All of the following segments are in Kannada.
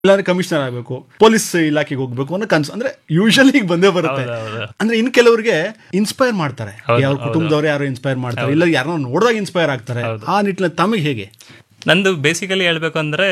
ಇಲ್ಲಾಂದ್ರೆ ಕಮಿಷನರ್ ಆಗಬೇಕು ಪೊಲೀಸ್ ಇಲಾಖೆಗೆ ಹೋಗ್ಬೇಕು ಅನ್ನೋ ಕನ್ಸು ಅಂದ್ರೆ ಯೂಶಲಿ ಈಗ ಬಂದೇ ಬರುತ್ತೆ ಹೌದು, ಹೌದು. ಅಂದ್ರೆ ಇನ್ ಕೆಲವರಿಗೆ ಇನ್ಸ್ಪೈರ್ ಮಾಡ್ತಾರೆ ಹೌದು, ಯಾವ ಕುಟುಂಬದವ್ರು ಯಾರು ಇನ್ಸ್ಪೈರ್ ಮಾಡ್ತಾರೆ ಇಲ್ಲ ಯಾರೋ ನೋಡಿದಾಗ ಇನ್ಸ್ಪೈರ್ ಆಗ್ತಾರೆ ಆ ನಿಟ್ಟಿನಲ್ಲಿ ತಮಗೆ ಹೇಗೆ ನಂದು ಬೇಸಿಕಲಿ ಹೇಳ್ಬೇಕು ಅಂದ್ರೆ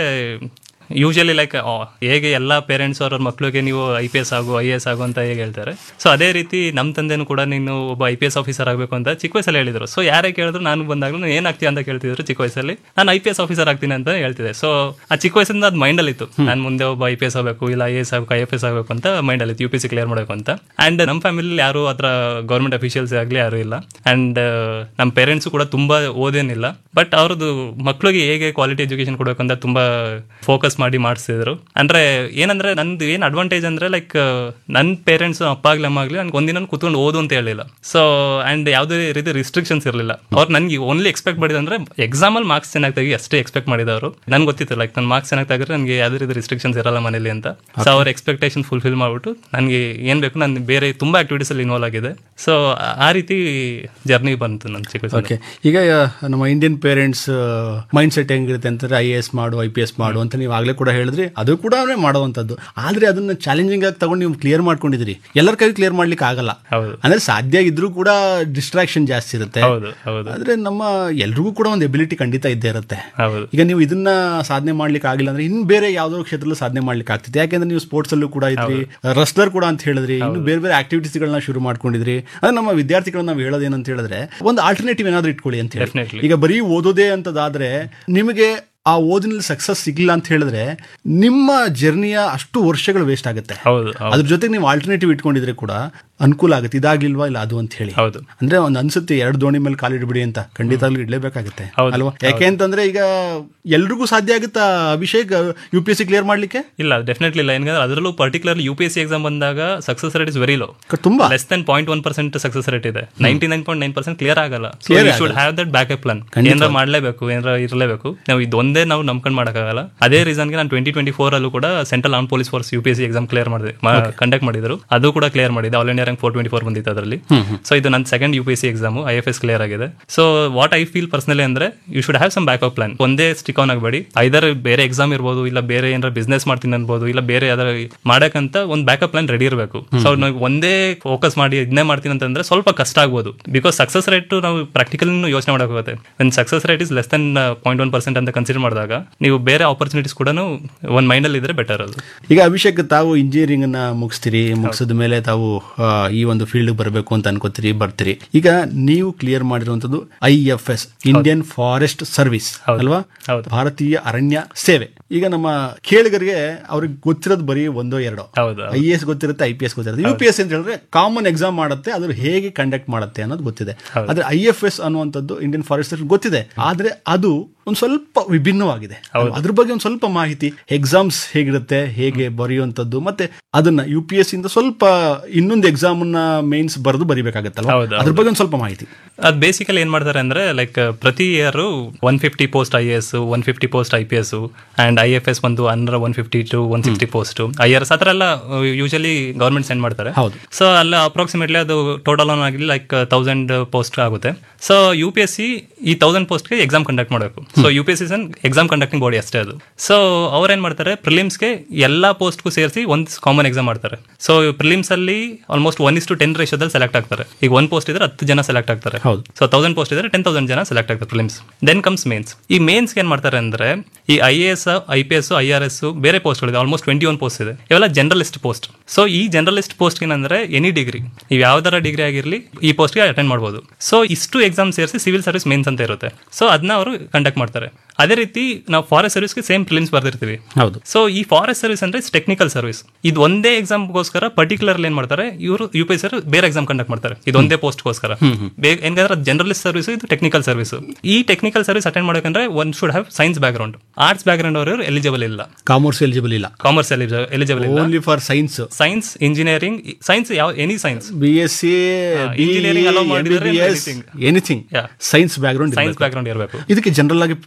ಯೂಶಲಿ ಲೈಕ್ ಹೇಗೆ ಎಲ್ಲ ಪೇರೆಂಟ್ಸ್ ಅವ್ರ ಮಕ್ಳಿಗೆ ನೀವು ಐ ಪಿ ಎಸ್ ಆಗು ಐ ಎಸ್ ಆಗು ಅಂತ ಹೇಗೆ ಹೇಳ್ತಾರೆ ಸೊ ಅದೇ ರೀತಿ ನಮ್ಮ ತಂದೆನೂ ಕೂಡ ನೀನು ಒಬ್ಬ ಐ ಪಿ ಎಸ್ ಆಫೀಸರ್ ಆಗಬೇಕು ಅಂತ ಚಿಕ್ಕ ವಯಸ್ಸಲ್ಲಿ ಹೇಳಿದ್ರು ಸೊ ಯಾರೇ ಕೇಳಿದ್ರು ನಾನು ಬಂದಾಗಲೂ ನೀನು ಏನಾಗ್ತೀಯ ಅಂತ ಕೇಳ್ತಿದ್ರು ಚಿಕ್ಕ ವಯಸ್ಸಲ್ಲಿ ನಾನು ಐ ಪಿ ಎಸ್ ಆಫೀಸರ್ ಆಗ್ತೀನಿ ಅಂತ ಹೇಳ್ತಿದ್ದೆ ಸೊ ಆ ಚಿಕ್ಕ ವಯಸ್ಸಿಂದ ಅದು ಮೈಂಡಲ್ಲಿ ಇತ್ತು ನಾನು ಮುಂದೆ ಒಬ್ಬ ಐ ಪಿ ಎಸ್ ಆಗಬೇಕು ಇಲ್ಲ ಐ ಎಸ್ ಆಗಬೇಕು ಐ ಎಫ್ ಎಸ್ ಆಗಬೇಕು ಅಂತ ಮೈಂಡಲ್ಲಿ ಇತ್ತು ಯು ಪಿ ಸಿ ಕ್ಲಿಯರ್ ಮಾಡಬೇಕು ಅಂತ ಆ್ಯಂಡ್ ನಮ್ಮ ಫ್ಯಾಮಿಲಿ ಯಾರು ಹತ್ರ ಗೌರ್ಮೆಂಟ್ ಅಫಿಷಿಯಲ್ಸ್ ಆಗಲಿ ಯಾರು ಇಲ್ಲ ಆ್ಯಂಡ್ ನಮ್ಮ ಪೇರೆಂಟ್ಸು ಕೂಡ ತುಂಬ ಓದೇನಿಲ್ಲ ಬಟ್ ಅವ್ರದ್ದು ಮಕ್ಳಿಗೆ ಹೇಗೆ ಕ್ವಾಲಿಟಿ ಎಜುಕೇಶನ್ ಕೊಡಬೇಕು ಅಂತ ತುಂಬ ಫೋಕಸ್ ಮಾಡಿ ಮಾಡಿಸಿದ್ರು ಅಂದ್ರೆ ಏನಂದ್ರೆ ನಂದು ಏನು ಅಡ್ವಾಂಟೇಜ್ ಅಂದ್ರೆ ಲೈಕ್ ನನ್ನ ಪೇರೆಂಟ್ಸ್ ಅಪ್ಪ ಆಗ್ಲಿ ಅಮ್ಮ ಆಗ್ಲಿ ನನ್ಗೆ ಒಂದಿನ ಕುತ್ಕೊಂಡು ಓದು ಅಂತ ಹೇಳಿಲ್ಲ ಸೊ ಅಂಡ್ ಯಾವುದೇ ರೀತಿ ರಿಸ್ಟ್ರಿಕ್ಷನ್ಸ್ ಇರಲಿಲ್ಲ ಅವ್ರು ನನಗೆ ಓನ್ಲಿ ಎಕ್ಸ್ಪೆಕ್ಟ್ ಮಾಡಿದ್ರೆ ಅಂದ್ರೆ ಎಕ್ಸಾಮಲ್ಲಿ ಮಾರ್ಕ್ಸ್ ಚೆನ್ನಾಗಿ ತೆಗಿ ಅಷ್ಟೇ ಎಕ್ಸ್ಪೆಕ್ಟ್ ಮಾಡಿದವರು ನನ್ಗೆ ಗೊತ್ತಿತ್ತು ಲೈಕ್ ನನ್ನ ಮಾರ್ಕ್ಸ್ ಚೆನ್ನಾಗಿ ತೆಗೆದ್ರೆ ನನಗೆ ಯಾವುದೇ ರೀತಿ ರಿಸ್ಟ್ರಿಕ್ಷನ್ಸ್ ಇರಲ್ಲ ಮನೇಲಿ ಅಂತ ಸೊ ಅವ್ರ ಎಕ್ಸ್ಪೆಕ್ಟೇಷನ್ ಫುಲ್ಫಿಲ್ ಮಾಡ್ಬಿಟ್ಟು ನನಗೆ ಏನು ಬೇಕು ನಾನು ಬೇರೆ ತುಂಬ ಆಕ್ಟಿವಿಟೀಸ್ ಅಲ್ಲಿ ಇನ್ವಾಲ್ವ್ ಆಗಿದೆ ಸೊ ಆ ರೀತಿ ಜರ್ನಿ ಬಂತು ನನ್ನ ಚಿಕ್ಕ ವಯಸ್ಸಲ್ಲಿ. ಓಕೆ ಈಗ ಆ, ನಮ್ಮ ಇಂಡಿಯನ್ ಪೇರೆಂಟ್ಸ್ ಮೈಂಡ್ ಸೆಟ್ ಹೆಂಗಿರುತ್ತೆ ಅಂತಂದ್ರೆ ಐ ಎ ಎಸ್ ಮಾಡು ಐ ಪಿ ಎಸ್ ಮಾಡು ಅಂತ ನೀವು ಆಗ್ಲೇ ಕೂಡ ಹೇಳಿದ್ರಿ ಅದು ಕೂಡ ಮಾಡುವಂಥದ್ದು ಆದ್ರೆ ಅದನ್ನ ಚಾಲೆಂಜಿಂಗ್ ಆಗಿ ತಗೊಂಡು ನೀವು ಕ್ಲಿಯರ್ ಮಾಡ್ಕೊಂಡಿದ್ರಿ ಎಲ್ಲರ ಕೈ ಕ್ಲಿಯರ್ ಮಾಡ್ಲಿಕ್ಕೆ ಆಗಲ್ಲ ಹೌದು ಅಂದ್ರೆ ಸಾಧ್ಯ ಇದ್ರೂ ಕೂಡ ಡಿಸ್ಟ್ರಾಕ್ಷನ್ ಜಾಸ್ತಿ ಇರುತ್ತೆ ಹೌದು ಹೌದು ಆದ್ರೆ ನಮ್ಮ ಎಲ್ರಿಗೂ ಕೂಡ ಒಂದು ಎಬಿಲಿಟಿ ಖಂಡಿತ ಇದ್ದೇ ಇರುತ್ತೆ ಹೌದು ಈಗ ನೀವು ಇದನ್ನ ಸಾಧನೆ ಮಾಡ್ಲಿಕ್ಕೆ ಆಗಿಲ್ಲ ಅಂದ್ರೆ ಇನ್ನು ಬೇರೆ ಯಾವ್ದೋ ಕ್ಷೇತ್ರದಲ್ಲೂ ಸಾಧನೆ ಮಾಡ್ಲಿಕ್ಕೆ ಆಗ್ತಿದೆ ಯಾಕೆಂದ್ರೆ ನೀವು ಸ್ಪೋರ್ಟ್ಸ್ ಅಲ್ಲೂ ಕೂಡ ಇದ್ರಿ ರಸ್ಲರ್ ಕೂಡ ಅಂತ ಹೇಳಿದ್ರಿ ಇನ್ನು ಬೇರೆ ಬೇರೆ ಆಕ್ಟಿವಿಟೀಸ್ ಗಳನ್ನ ಶುರು ಮಾಡ್ಕೊಂಡಿದ್ರಿ ಅಂದ್ರೆ ನಮ್ಮ ವಿದ್ಯಾರ್ಥಿಗಳನ್ನ ನಾವು ಹೇಳೋದೇನಂತ ಹೇಳಿದ್ರೆ ಒಂದು ಆಲ್ಟರ್ನೇಟಿವ್ ಏನಾದ್ರು ಇಟ್ಕೊಳ್ಳಿ ಅಂತ ಹೇಳಿ Definitely. ಈಗ ಬರೀ ಓದೋದೇ ಅಂತದಾದ್ರೆ ನಿಮಗೆ ಆ ಓದಿನಲ್ಲಿ ಸಕ್ಸಸ್ ಸಿಗ್ಲಿಲ್ಲ ಅಂತ ಹೇಳಿದ್ರೆ ನಿಮ್ಮ ಜರ್ನಿಯ ಅಷ್ಟು ವರ್ಷಗಳು ವೇಸ್ಟ್ ಆಗುತ್ತೆ ಹೌದು ಹೌದು ಅದ್ರ ಜೊತೆಗೆ ನೀವು ಆಲ್ಟರ್ನೇಟಿವ್ ಇಟ್ಕೊಂಡಿದ್ರೆ ಕೂಡ ಅನುಕೂಲ ಆಗುತ್ತೆ ಇದಾಗ್ಲಿಲ್ವಾ ಇಲ್ಲ ಅದು ಅಂತ ಹೇಳಿ ಹೌದು ಅಂದ್ರೆ ಒಂದ್ ಅನ್ಸುತ್ತೆ ಎರಡು ದೋಣಿ ಮೇಲೆ ಕಾಲಿಡ್ಬಿಡಿ ಅಂತ ಖಂಡಿತವಾಗ್ಲೂ ಇಡ್ಲೇಬೇಕಾಗುತ್ತೆ ಹೌದು. ಅಲ್ವಾ ಯಾಕೆ ಅಂತಂದ್ರೆ ಈಗ ಎಲ್ರಿಗೂ ಸಾಧ್ಯ ಆಗುತ್ತಾ Abhishek U P S C clear ಮಾಡ್ಲಿಕ್ಕೆ ಇಲ್ಲ ಡೆಫಿನೆಟ್ಲಿ ಇಲ್ಲ ಯಾಕಂದ್ರೆ ಅದರಲ್ಲೂ particularly U P S C exam ಬಂದಾಗ success rate is very low ಕ- ತುಂಬಾ less than point one percent success rate ಇದೆ ninety nine point nine percent clear ಆಗಲ್ಲ so you should have that backup plan ಏನಾರ ಮಾಡಲೇಬೇಕು ಏನಾರ ಇರಲೇಬೇಕು ನಾವು ಇದೊಂದೇ ನಾವು ನಂಬ್ಕೊಂಡು ಮಾಡೋಕ್ಕಾಗಲ್ಲ ಅದೇ ರೀಸನ್ಗೆ ನಾನು ಟ್ವೆಂಟಿ ಟ್ವೆಂಟಿ ಫೋರ್ ಅಲ್ಲೂ ಕೂಡ central arm police force U P S C exam clear ಮಾಡಿದೆ ಕಂಡಕ್ಟ್ ಮಾಡಿದ್ರು ಅದು ಕೂಡ ಕ್ಲಿಯರ್ ಮಾಡಿದೆ all India rank four twenty four ಬಂದಿತ್ತು ಅದರಲ್ಲಿ ಸೊ ಇದು ನನ್ನ second U P S C exam I F S clear ಆಗಿದೆ so what I feel personally ಅಂದ್ರೆ you should have some backup plan ಒಂದೇ ಸ್ಟಿಕ್ ಆನ್ ಆಗಬೇಡಿ ಐದರ್ ಬೇರೆ ಎಕ್ಸಾಮ್ ಇರ್ಬೋದು ಇಲ್ಲ ಬೇರೆ ಏನಾರ ಬಿಸ್ನೆಸ್ ಮಾಡ್ತೀನಿ ಅನ್ಬೋದು ಇಲ್ಲ ಬೇರೆ ಯಾವ್ದಾರ ಮಾಡಕ್ಕಂತ ಒಂದು ಬ್ಯಾಕಪ್ ಪ್ಲಾನ್ ರೆಡಿ ಇರಬೇಕು ಸೊ ನಾವು ಒಂದೇ ಫೋಕಸ್ ಮಾಡಿ ಇದನ್ನೇ ಮಾಡ್ತೀನಿ ಅಂತಂದ್ರೆ ಸ್ವಲ್ಪ ಕಷ್ಟ ಆಗ್ಬೋದು ಬಿಕಾಸ್ ಸಕ್ಸಸ್ ರೇಟ್ ನಾವು ಪ್ರಾಕ್ಟಿಕಲ್ ಯೋಚನೆ ಮಾಡೋಕ್ಕಾಗುತ್ತೆ ಒಂದು success rate is less than point one percent ಅಂತ ಕನ್ಸಿಡರ್ ಮಾಡಿದಾಗ ನೀವು ಬೇರೆ ಆಪರ್ಚುನಿಟೀಸ್ ಕೂಡ ಒಂದು ಮೈಂಡಲ್ಲಿ ಇದ್ರೆ ಬೆಟರ್ ಅದು ಈಗ ಅಭಿಷೇಕ್ ತಾವು ಇಂಜಿನಿಯರಿಂಗ್ ಅನ್ನ ಮುಗಿಸ್ತೀರಿ ಮುಗಿಸಿದ ಮೇಲೆ ತಾವು ಆ, ಈ ಒಂದು ಫೀಲ್ಡ್ ಬರಬೇಕು ಅಂತ ಅನ್ಕೋತೀರಿ ಬರ್ತೀರಿ ಈಗ ನೀವು ಕ್ಲಿಯರ್ ಮಾಡಿರುವಂತದ್ದು I F S Indian forest service ಅಲ್ವಾ ಹೌದು. ಭಾರತೀಯ ಅರಣ್ಯ ಸೇವೆ ಈಗ ನಮ್ಮ ಕೇಳಿಗರಿಗೆ ಅವ್ರಿಗೆ ಗೊತ್ತಿರೋದು ಬರೀ ಒಂದೋ ಎರಡೋ ಹೌದು ಐ ಎಸ್ ಗೊತ್ತಿರುತ್ತೆ ಐ ಪಿ ಎಸ್ ಗೊತ್ತಿರುತ್ತೆ ಯು ಪಿ ಎಸ್ ಅಂತ ಹೇಳಿದ್ರೆ ಕಾಮನ್ ಎಕ್ಸಾಮ್ ಮಾಡುತ್ತೆ ಅದ್ರ ಹೇಗೆ ಕಂಡಕ್ಟ್ ಮಾಡುತ್ತೆ ಅನ್ನೋದು ಗೊತ್ತಿದೆ ಆದ್ರೆ ಐ ಎಫ್ ಎಸ್ ಅನ್ನುವಂಥದ್ದು ಇಂಡಿಯನ್ ಫಾರೆಸ್ಟ್ ಸರ್ವಿಸ್ ಗೊತ್ತಿದೆ ಆದ್ರೆ ಅದು ಒಂದು ಸ್ವಲ್ಪ ವಿಭಿನ್ನವಾಗಿದೆ ಅದ್ರ ಬಗ್ಗೆ ಒಂದು ಸ್ವಲ್ಪ ಮಾಹಿತಿ ಎಕ್ಸಾಮ್ಸ್ ಹೇಗಿರುತ್ತೆ ಹೇಗೆ ಬರೆಯುವಂಥದ್ದು ಮತ್ತೆ ಅದನ್ನ ಯು ಪಿ ಎಸ್ ಇಂದ ಸ್ವಲ್ಪ ಇನ್ನೊಂದು ಎಕ್ಸಾಮ್ ನ ಮೇನ್ಸ್ ಬರೆದು ಬರಿಬೇಕಾಗತ್ತಲ್ವಾ ಹೌದು, ಅದ್ರ ಬಗ್ಗೆ ಒಂದು ಸ್ವಲ್ಪ ಮಾಹಿತಿ ಅದು ಬೇಸಿಕಲಿ ಏನ್ ಮಾಡ್ತಾರೆ ಅಂದ್ರೆ ಲೈಕ್ ಪ್ರತಿ year one fifty post I S one fifty post I P S and I F S ಒಂದು under one fifty to one sixty post I R S ಆ ಥರ ಎಲ್ಲ ಯೂಶಲಿ ಗೌರ್ಮೆಂಟ್ ಸೆಂಡ್ ಮಾಡ್ತಾರೆ ಹೌದು ಸೊ ಅಲ್ಲ ಅಪ್ರಾಕ್ಸಿಮೇಟ್ಲಿ ಅದು ಟೋಟಲ್ ಆನ್ ಆಗಿ ಲೈಕ್ ತೌಸಂಡ್ ಪೋಸ್ಟ್ ಆಗುತ್ತೆ so U P S C ಈ ತೌಸಂಡ್ ಪೋಸ್ಟ್ಗೆ ಎಕ್ಸಾಮ್ ಕಂಡಕ್ಟ್ ಮಾಡಬೇಕು so U P S C exam conducting body ಅಷ್ಟೇ ಅದು ಸೊ ಅವ್ರೇನ್ ಮಾಡ್ತಾರೆ ಪ್ರಿಲಿಮ್ಸ್ಗೆ ಎಲ್ಲ ಪೋಸ್ಟ್ಗೂ ಸೇರಿಸಿ ಒಂದು ಕಾಮನ್ ಎಕ್ಸಾಮ್ ಮಾಡ್ತಾರೆ ಸೊ ಪ್ರಿಲಿಮ್ಸ್ ಅಲ್ಲಿ almost one is to ten ರೇಷೋದಲ್ಲಿ ಸೆಲೆಕ್ಟ್ ಆಗ್ತಾರೆ ಈಗ ಒಂದು ಪೋಸ್ಟ್ ಇದ್ರೆ ಹತ್ತು ಜನ ಸೆಲೆಕ್ಟ್ ಆಗ್ತಾರೆ ಹೌದು. ಸೊ ತೌಸಂಡ್ ಪೋಸ್ಟ್ ಇದ್ರೆ ಟೆನ್ ತೌಸಂಡ್ ಜನ ಸೆಲೆಕ್ಟ್ ಆಗ್ತಾರೆ ಪ್ರಿಲಿಮ್ಸ್ ದೆನ್ ಕಮ್ಸ್ ಮೇನ್ಸ್ ಈ ಮೇನ್ಸ್ ಏನ್ ಮಾಡ್ತಾರೆ ಅಂದ್ರೆ ಈ I A S I P S I R S ಬೇರೆ ಪೋಸ್ಟ್ಗಳಿದೆ ಆಲ್ಮೋಸ್ಟ್ ಟ್ವೆಂಟಿ ಒನ್ ಪೋಸ್ಟ್ ಇದೆ ಇವೆಲ್ಲ ಜನರಲಿಸ್ಟ್ ಪೋಸ್ಟ್ ಸೊ ಈ ಜನರಲಿಸ್ಟ್ ಪೋಸ್ಟ್ ಏನಂದ್ರೆ ಎನಿ ಡಿಗ್ರಿ ನೀವು ಯಾವ್ದಾರ ಡಿಗ್ರಿ ಆಗಿರಲಿ ಈ ಪೋಸ್ಟ್ಗೆ ಅಟೆಂಡ್ ಮಾಡ್ಬೋದು ಸೊ ಇಷ್ಟು ಎಕ್ಸಾಮ್ ಸೇರಿಸಿ ಸಿವಿಲ್ ಸರ್ವಿಸ್ ಮೇನ್ಸ್ ಅಂತ ಇರುತ್ತೆ ಸೊ ಅದನ್ನ ಅವರು ಕಂಡಕ್ಟ್ ಮಾಡ್ತಾರೆ ಅದೇ ರೀತಿ ನಾವು ಫಾರೆಸ್ಟ್ ಸರ್ವಿಸ್ಗೆ ಸೇಮ್ ಪ್ರಿಲಿಮ್ಸ್ ಬರ್ದಿರ್ತೀವಿ ಹೌದು ಸೊ ಈ ಫಾರೆಸ್ಟ್ ಸರ್ವಿಸ್ ಅಂದ್ರೆ ಟೆಕ್ನಿಕಲ್ ಸರ್ವಿಸ್ ಇದು ಒಂದೇ ಎಕ್ಸಾಮ್ಗೋಸ್ಕರ ಪರ್ಟಿಕ್ಯುಲರ್ಲಿ ಏನ್ ಮಾಡ್ತಾರೆ ಇವರು ಯು ಪಿ ಸರ್ ಬೇರೆ ಎಕ್ಸಾಮ್ ಕಂಡಕ್ಟ್ ಮಾಡ್ತಾರೆ ಇದು ಒಂದೇ ಪೋಸ್ಟ್ಗೋಸ್ಕರ ಹೆಂಗಂದ್ರೆ ಜನರಲಿಸ್ಟ್ ಸರ್ವಿಸ್ ಇದು ಟೆಕ್ನಿಕಲ್ ಸರ್ವಿಸ್ ಈ ಟೆಕ್ನಿಕಲ್ ಸರ್ವಿಸ್ ಅಟೆಂಡ್ ಮಾಡಬೇಕಂದ್ರೆ one should have science background arts background ಅವರು ಎಲಿಜಿಬಲ್ ಇಲ್ಲ ಕಾಮರ್ಸ್ ಎಲಿಜಿಬಲ್ ಇಲ್ಲ ಕಾಮರ್ಸ್ ಎಲಿಜಿಬಲ್ ಇಲ್ಲ only for science science engineering science ಯಾವ any science B S C engineering allow ಮಾಡಿದ್ರೆ anything. Anything Yeah. Science background science background ಇರಬೇಕು ಇದಕ್ಕೆ ಜನರಲ್ ಆಗಿ ಫಿಲ್ಮ್ಸ್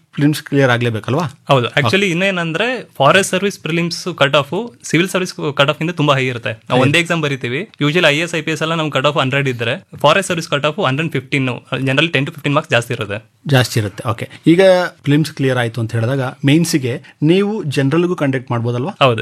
ಕ್ಲಿಯರ್ ಆಗ್ಲೇಬೇಕಲ್ವಾ ಹೌದು ಆಕ್ಚುಲಿ ಇನ್ನೇನಂದ್ರೆ forest service prelims cut off civil service cut off ಇಂದ ತುಂಬಾ ಹೈ ಇರುತ್ತೆ ನಾವು ಒಂದೇ ಎಕ್ಸಾಮ್ ಬರಿತೀವಿ usually I S I P S ಎಲ್ಲ ನಮ್ ಕಟ್ ಆಫ್ ಹಂಡ್ರೆಡ್ ಇದ್ರೆ forest service cut off hundred fifteen general ten to fifteen marks ಜಾಸ್ತಿ ಇರುತ್ತೆ ಜಾಸ್ತಿ ಇರುತ್ತೆ ಓಕೆ ಈಗ ಫಿಲ್ಮ್ಸ್ ಕ್ಲಿಯರ್ ಆಯ್ತು ಅಂತ ಹೇಳಿದಾಗ ಮೇನ್ಸ್ಗೆ ನೀವು ಜನರಲ್ಗೂ ಕಂಡಕ್ಟ್ ಮಾಡ್ಬೋದಲ್ವಾ ಹೌದು